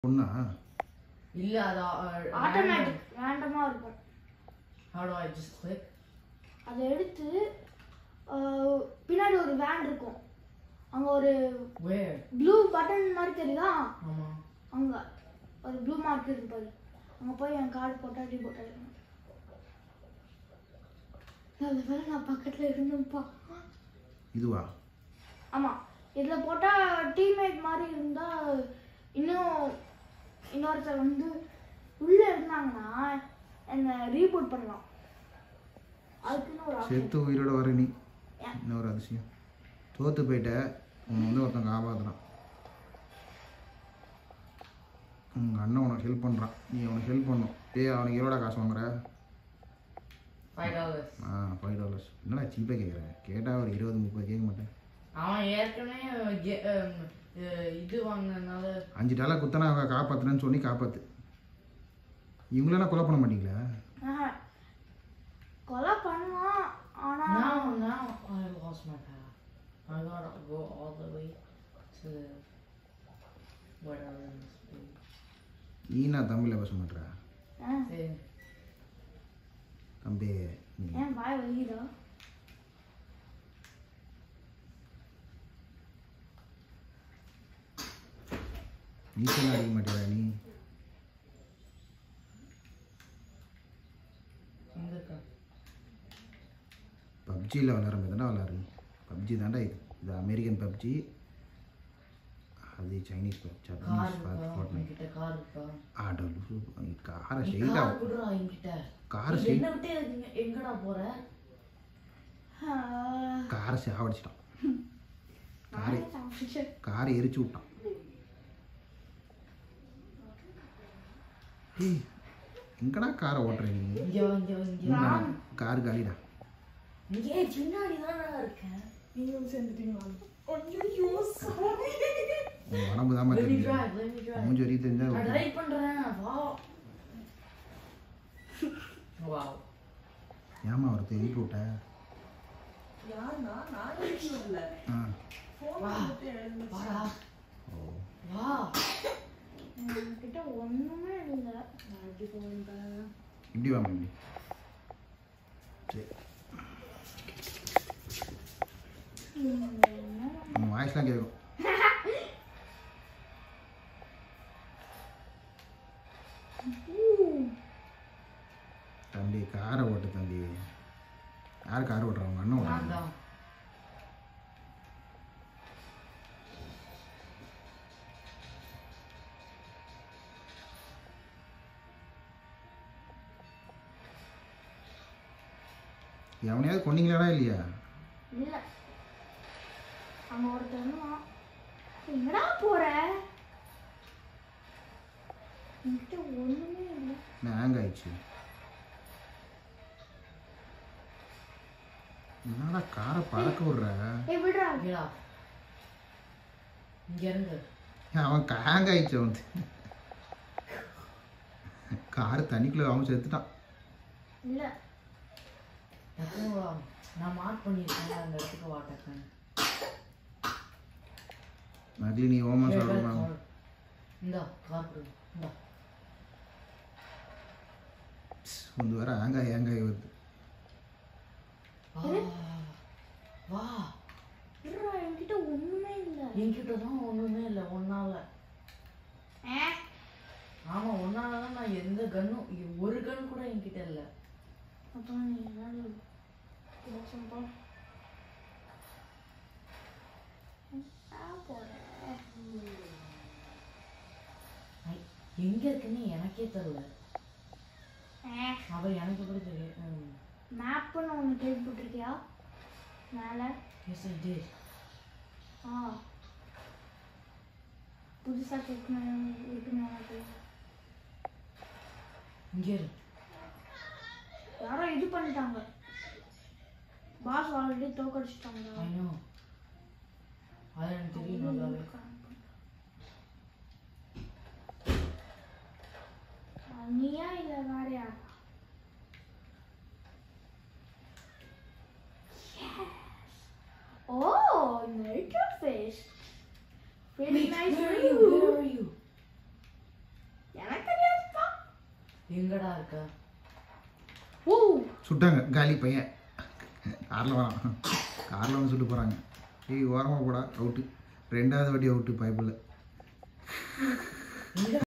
பொண்ணா இல்ல அது ஆட்டோமேட்டிக் ரேண்டமாக இருக்கும் How do I just click? அதை எடுத்து ஆஹ், பின்னாடி ஒரு வேன் இருக்கும் அங்கே ஒரு Where? ப்ளூ பட்டன் மாதிரி தெரியுதா ஆமா அங்கே ஒரு ப்ளூ மார்க் இருக்கு பாரு அங்கே போய் என் கார்டு போட்டா டீ போட்டா நல்ல வேலை நான் பக்கத்தில் இருந்தேன்ப்பா இதுவா ஆமாம் இதில் போட்டால் டீம்மேட் மாதிரி இருந்தால் இன்னும் இன்னொருத்தர் வந்து உள்ளே இருந்தாங்கன்னா என்னை ரீபூட் பண்ணலாம் அதுக்குன்னு ஒரு ஆப்ஷன் செத்து உயிரோட வர நீ ஏன்? இன்னொரு அதிசயம் தோத்து போயிட்ட உன்னை வந்து ஒருத்தன் காப்பாற்றுறான் உங்கள் அண்ணன் உனக்கு ஹெல்ப் பண்ணுறான் நீ அவனுக்கு ஹெல்ப் பண்ணும் ஏய் அவனுக்கு எவ்வளோடா காசு வாங்குற ஃபைவ் டாலர்ஸ் ஆ ஃபைவ் டாலர்ஸ் என்னடா சீப்பாக கேட்குறேன் கேட்டால் ஒரு இருபது முப்பது கேட்க மாட்டேன் அவன் ஏற்கனவே கே- அம், அஹ், இது வாங்கினதுனால அஞ்சு டாலர் குத்தனா அவங்க காப்பாற்றுறேன்னு சொல்லி காப்பாற்று இவங்களெல்லாம் கொலை பண்ண மாட்டீங்களா ஆஹா. கொலை பண்ணலாம் ஆனால் Now, now I lost my path. I gotta go all the way to whatever this is. நீ நான் தமிழில் பேச மாட்டேற Hey, தம்பி நீ ஏன் வாய் வலிக்குதா நீச்சல் அடிக்க மாட்டேடா நீ எங்க இருக்கா? பப்ஜியில் விளாட்ற தானே விளாட்று பப்ஜி தாண்டா இது இது அமெரிக்கன் பப்ஜி அது சைனீஸ் பப் கார் ஜப்பனீஸ் இருக்கா? ஃபார்ட்நைட் என்கிட்ட கார் இருக்கா? ஆடோ காரை நீ ஸ்ட்ரெயிட்டாக கார் குடுறா என்கிட்ட. காரை நீ ஸ்ட்ரெயிட் என்னை விட்டு எங்க- எங்கடா போற ஆஹ். காரை சாவடிச்சிட்டான் காரை நானே சாப்பிட்டுட்டேன். காரை எரிச்சு விட்டான் ஏய் எங்கடா காரை ஓட்டுற நீ இங்க வா, இங்க வா, இங்க வா. கார் காலிடா இங்கே பின்னாடி தானடா இருக்கேன். நீங்களும் சேர்ந்துட்டீங்களா? ஐயையோ, sorry. உன் உடம்பு தான் Let me தெரியுது drive, let me drive. மூஞ்சி வரைக்கும் தெரிஞ்சா நான் drive பண்றேன். வா. Wow. ஏமா அவர் எழுப்பி விட்ட ஆ வா. வாடா. ஓ வா என்கிட்ட ஒண்ணுமே இல்லை நான் எப்படி போவேன் இப்படி வாங்க இப்படி சரி உன் வாய்ஸ்லாம் கேட்கும் தம்பி காரை ஓட்டு தம்பி யார் கார் ஓட்டுறாங்க அண்ணன் நான் ஓட்டுறாங்க தான். எவனையாவது கொண்டீங்களாடா இல்லையா இல்லை அங்க ஒருத்தர் இருந்தான். எங்கடா போற என்கிட்ட ஒண்ணுமே இல்லை நான் ஹேங் ஆயிடுச்சு என்னடா காரை பறக்க விடுற ஏய் விடுறா Get off. இங்க இறங்கு. ஏன் அவன் ஹேங் ஆயிடுச்சு அவன் கார் தண்ணிக்குள்ள அவன் செத்துட்டான் இல்லை டக்குனு வா. நான் மார்க் பண்ணிருக்கேன் அந்த இடத்துக்கு வா டக்குனு. நகலி நீ ஓமா Here, சொல்லுமா car. இந்தா கார் கொடு. இந்தா. ಒಂದು ವಾರ ಹಂಗಾಯಿ ಹಂಗಾಯಿ ಇವತ್ತು வா. வா. விடுறா என்கிட்ட ஒண்ணுமே இல்லை என்கிட்ட தான் ஒண்ணுமே இல்லை ஒன்னால ஏ ஆமா ஒன்னால தான் நான் எந்த கன்னும் ஒரு கன் கூட என்கிட்ட இல்லை அப்புறம் நீ ஏதாவது ஏதாச்சும் போ. எங்கடா போற ஐ- எங்க இருக்குன்னு எனக்கே தெரியல ஏ அவ எனக்கு கூட தெரியும் ம். மேப்புன்னு ஒன்று கேள்விப்பட்டிருக்கியா மேலே Yes, I did. ஆ புதுசாக கேட்கணும் இருக்குன்னு எனக்கு இங்க இரு. யாரோ இது பண்ணிட்டாங்க பாஸ் ஆல்ரெடி தோக்கடிச்சிட்டாங்க I know. அது எனக்கு தெரியும் நல்லாவே நீயா இல்லை வேற யாரா Oh, nature fish. Very Wait, nice where for are you? you. Where are you? எங்கடா இருக்க ஓ சுட்டாங்க காலி பையன் காரில் வரான் காரில் வந்து சுட்டு போகிறாங்க ஏய் ஓரமாக போடா அவுட்டு ரெண்டாவது வாட்டி அவுட்டு பைப்பில் எங்க